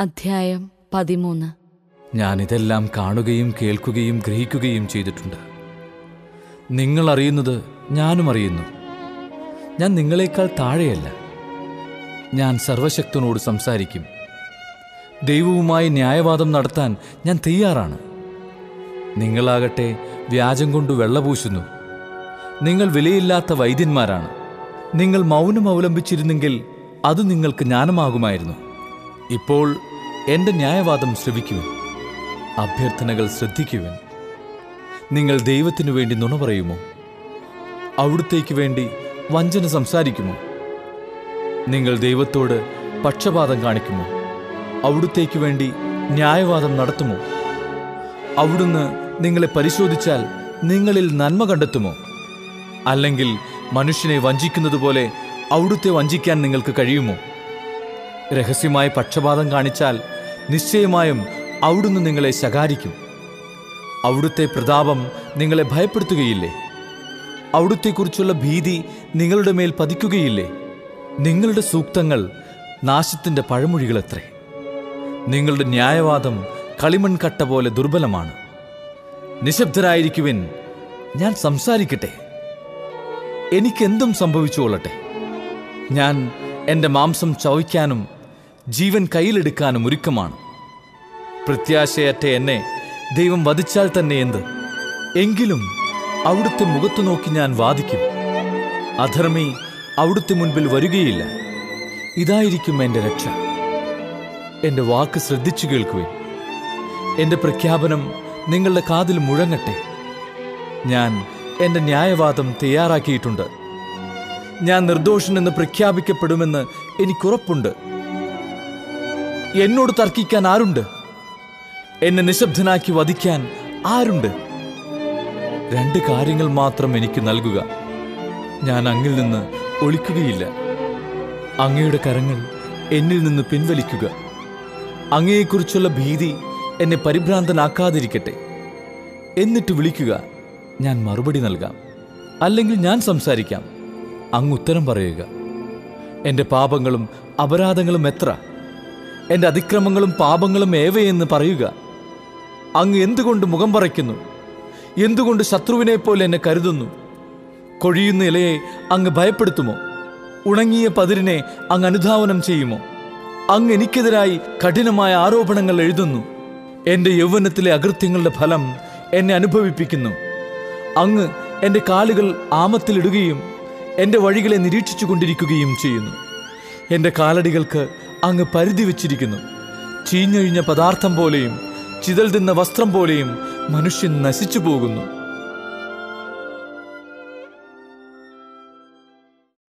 അധ്യായം പതിമൂന്ന് ഞാനിതെല്ലാം കാണുകയും കേൾക്കുകയും ഗ്രഹിക്കുകയും ചെയ്തിട്ടുണ്ട് നിങ്ങൾ അറിയുന്നത് ഞാനും അറിയുന്നു ഞാൻ നിങ്ങളെക്കാൾ താഴെയല്ല ഞാൻ സർവശക്തനോട് സംസാരിക്കും ദൈവവുമായി ന്യായവാദം നടത്താൻ ഞാൻ തയ്യാറാണ് നിങ്ങളാകട്ടെ വ്യാജം കൊണ്ട് വെള്ളപൂശുന്നു നിങ്ങൾ വിലയില്ലാത്ത വൈദ്യന്മാരാണ് നിങ്ങൾ മൗനം അവലംബിച്ചിരുന്നെങ്കിൽ അത് നിങ്ങൾക്ക് ജ്ഞാനമാകുമായിരുന്നു ഇപ്പോൾ എന്റെ ന്യായവാദം ശ്രവിക്കുവിൻ അഭ്യർത്ഥനകൾ ശ്രദ്ധിക്കുവിൻ നിങ്ങൾ ദൈവത്തിനു വേണ്ടി നുണ പറയുമോ അവിടുത്തേക്ക് വേണ്ടി വഞ്ചന സംസാരിക്കുമോ നിങ്ങൾ ദൈവത്തോട് പക്ഷപാതം കാണിക്കുമോ അവിടുത്തേക്ക് വേണ്ടി ന്യായവാദം നടത്തുമോ അവിടുന്ന് നിങ്ങളെ പരിശോധിച്ചാൽ നിങ്ങളിൽ നന്മ കണ്ടെത്തുമോ അല്ലെങ്കിൽ മനുഷ്യനെ വഞ്ചിക്കുന്നത് പോലെ അവിടുത്തെ വഞ്ചിക്കാൻ നിങ്ങൾക്ക് കഴിയുമോ രഹസ്യമായി പക്ഷപാതം കാണിച്ചാൽ നിശ്ചയമായും അവിടുന്ന് നിങ്ങളെ ശകാരിക്കും അവിടുത്തെ പ്രതാപം നിങ്ങളെ ഭയപ്പെടുത്തുകയില്ലേ അവിടുത്തെക്കുറിച്ചുള്ള ഭീതി നിങ്ങളുടെ മേൽ പതിക്കുകയില്ലേ നിങ്ങളുടെ സൂക്തങ്ങൾ നാശത്തിന്റെ പഴമൊഴികളത്രേ നിങ്ങളുടെ ന്യായവാദം കളിമൺ കട്ട പോലെ ദുർബലമാണ് നിശബ്ദരായിരിക്കുവിൻ ഞാൻ സംസാരിക്കട്ടെ എനിക്കെന്തും സംഭവിച്ചുകൊള്ളട്ടെ ഞാൻ എൻ്റെ മാംസം ചവയ്ക്കാനും ജീവൻ കയ്യിലെടുക്കാനും ഒരുക്കമാണ് പ്രത്യാശയറ്റ എന്നെ ദൈവം വധിച്ചാൽ തന്നെ എന്ത് എങ്കിലും അവിടുത്തെ മുഖത്തു നോക്കി ഞാൻ വാദിക്കും അധർമ്മി അവിടുത്തെ മുൻപിൽ വരികയില്ല ഇതായിരിക്കും എൻ്റെ രക്ഷ എൻ്റെ വാക്ക് ശ്രദ്ധിച്ചു കേൾക്കുവിൻ എൻ്റെ പ്രഖ്യാപനം നിങ്ങളുടെ കാതിൽ മുഴങ്ങട്ടെ ഞാൻ എൻ്റെ ന്യായവാദം തയ്യാറാക്കിയിട്ടുണ്ട് ഞാൻ നിർദോഷനെന്ന് പ്രഖ്യാപിക്കപ്പെടുമെന്ന് എനിക്കുറപ്പുണ്ട് എന്നോട് തർക്കിക്കാൻ ആരുണ്ട് എന്നെ നിശബ്ദനാക്കി വധിക്കാൻ ആരുണ്ട് രണ്ട് കാര്യങ്ങൾ മാത്രം എനിക്ക് നൽകുക ഞാൻ അങ്ങിൽ നിന്ന് ഒളിക്കുകയില്ല അങ്ങയുടെ കരങ്ങൾ എന്നിൽ നിന്ന് പിൻവലിക്കുക അങ്ങയെക്കുറിച്ചുള്ള ഭീതി എന്നെ പരിഭ്രാന്തനാക്കാതിരിക്കട്ടെ എന്നിട്ട് വിളിക്കുക ഞാൻ മറുപടി നൽകാം അല്ലെങ്കിൽ ഞാൻ സംസാരിക്കാം അങ്ങ് ഉത്തരം പറയുക എൻ്റെ പാപങ്ങളും അപരാധങ്ങളും എത്ര എൻ്റെ അതിക്രമങ്ങളും പാപങ്ങളും ഏവയെന്ന് പറയുക അങ്ങ് എന്തുകൊണ്ട് മുഖം പറയ്ക്കുന്നു എന്തുകൊണ്ട് ശത്രുവിനെ പോലെ എന്നെ കരുതുന്നു കൊഴിയുന്ന ഇലയെ അങ്ങ് ഭയപ്പെടുത്തുമോ ഉണങ്ങിയ പതിരിനെ അങ്ങ് അനുധാവനം ചെയ്യുമോ അങ്ങ് എനിക്കെതിരായി കഠിനമായ ആരോപണങ്ങൾ എഴുതുന്നു എൻ്റെ യൗവനത്തിലെ അകൃത്യങ്ങളുടെ ഫലം എന്നെ അനുഭവിപ്പിക്കുന്നു അങ്ങ് എൻ്റെ കാലുകൾ ആമത്തിലിടുകയും എൻ്റെ വഴികളെ നിരീക്ഷിച്ചു കൊണ്ടിരിക്കുകയും ചെയ്യുന്നു എൻ്റെ കാലടികൾക്ക് അങ്ങ് പരിധി വച്ചിരിക്കുന്നു ചീഞ്ഞൊഴിഞ്ഞ പദാർത്ഥം പോലെയും ചിതൽ തിന്ന വസ്ത്രം പോലെയും മനുഷ്യൻ നശിച്ചു പോകുന്നു